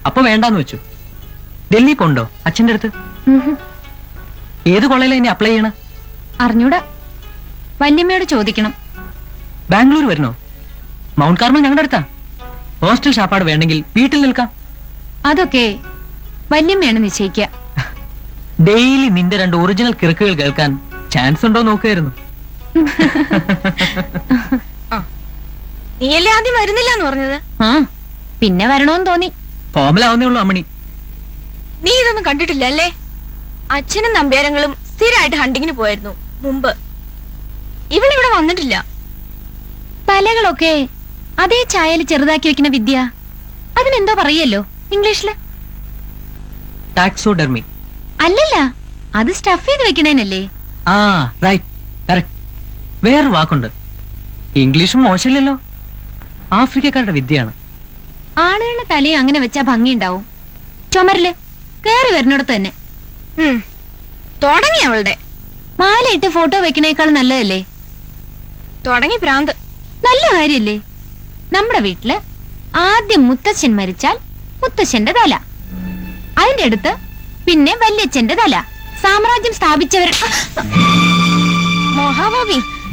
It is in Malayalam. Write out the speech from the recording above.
അപ്പൊ വേണ്ടാന്ന് വെച്ചു ഡൽഹി പോണ്ടോ അച്ഛന്റെ അടുത്ത് ഉഹും. ഏത് കോളേജിലാണ് ഇനി അപ്ലൈ ചെയ്യണ അറിഞ്ഞൂടാ വല്യമ്മയോട് ചോദിക്കണം ബാംഗ്ലൂർ വരണോ മൗണ്ട് കാർമൽ ഞങ്ങളുടെ അടുത്താ ഹോസ്റ്റൽ ഷാപ്പാട് വേണമെങ്കിൽ വീട്ടിൽ നിൽക്കാം അതൊക്കെ വല്യമ്മയാണ് നിശ്ചയിക്കുക ഡെയിലി നിന്റെ രണ്ട് ഒറിജിനൽ കിറുക്കുകൾ കേൾക്കാൻ ചാൻസ് ഉണ്ടോ നോക്കുമായിരുന്നു നീയല്ലേ ആദ്യം വരുന്നില്ല എന്ന് പറഞ്ഞത് ആ പിന്നെ വരണോന്ന് തോന്നി ഫോമലാവുന്നേ ഉള്ളൂ അമ്മണി നീ ഇതൊന്നും കണ്ടിട്ടില്ല അല്ലേ അച്ഛനും നമ്പ്യാരങ്ങളും സ്ഥിരമായിട്ട് ഹണ്ടിങ്ങിന് പോയിരുന്നു മുമ്പ് ഇവളിവിടെ വന്നിട്ടില്ല പലകളൊക്കെ അതേ ചായയിൽ ചെറുതാക്കി വെക്കുന്ന വിദ്യ അതിനെന്തോ പറയല്ലോ ഇംഗ്ലീഷില് ടാക്സോഡെർമി അല്ലല്ല അത് സ്റ്റഫ് ചെയ്ത് വെക്കണേനല്ലേ ആ റൈറ്റ് കറക്റ്റ് വേറൊരു വാക്കുണ്ട് ഇംഗ്ലീഷും മോശമില്ലല്ലോ ആഫ്രിക്കക്കാരുടെ വിദ്യയാണ് ആളുകളുടെ തലയും അങ്ങനെ വെച്ചാ ഭംഗിയുണ്ടാവും ചുമരില് കേറി വരുന്നിടത്ത് തന്നെ ഉം. തുടങ്ങി അവളുടെ മാലയിട്ട് ഫോട്ടോ വെക്കണേക്കാൾ നല്ലതല്ലേ തുടങ്ങി ഭ്രാന്ത് നല്ല കാര്യല്ലേ നമ്മുടെ വീട്ടില് ആദ്യം മുത്തച്ഛൻ മരിച്ചാൽ മുത്തശ്ശന്റെ തല അതിന്റെ അടുത്ത് പിന്നെ വല്യച്ഛന്റെ തല സാമ്രാജ്യം സ്ഥാപിച്ചവർ മഹാഭാവി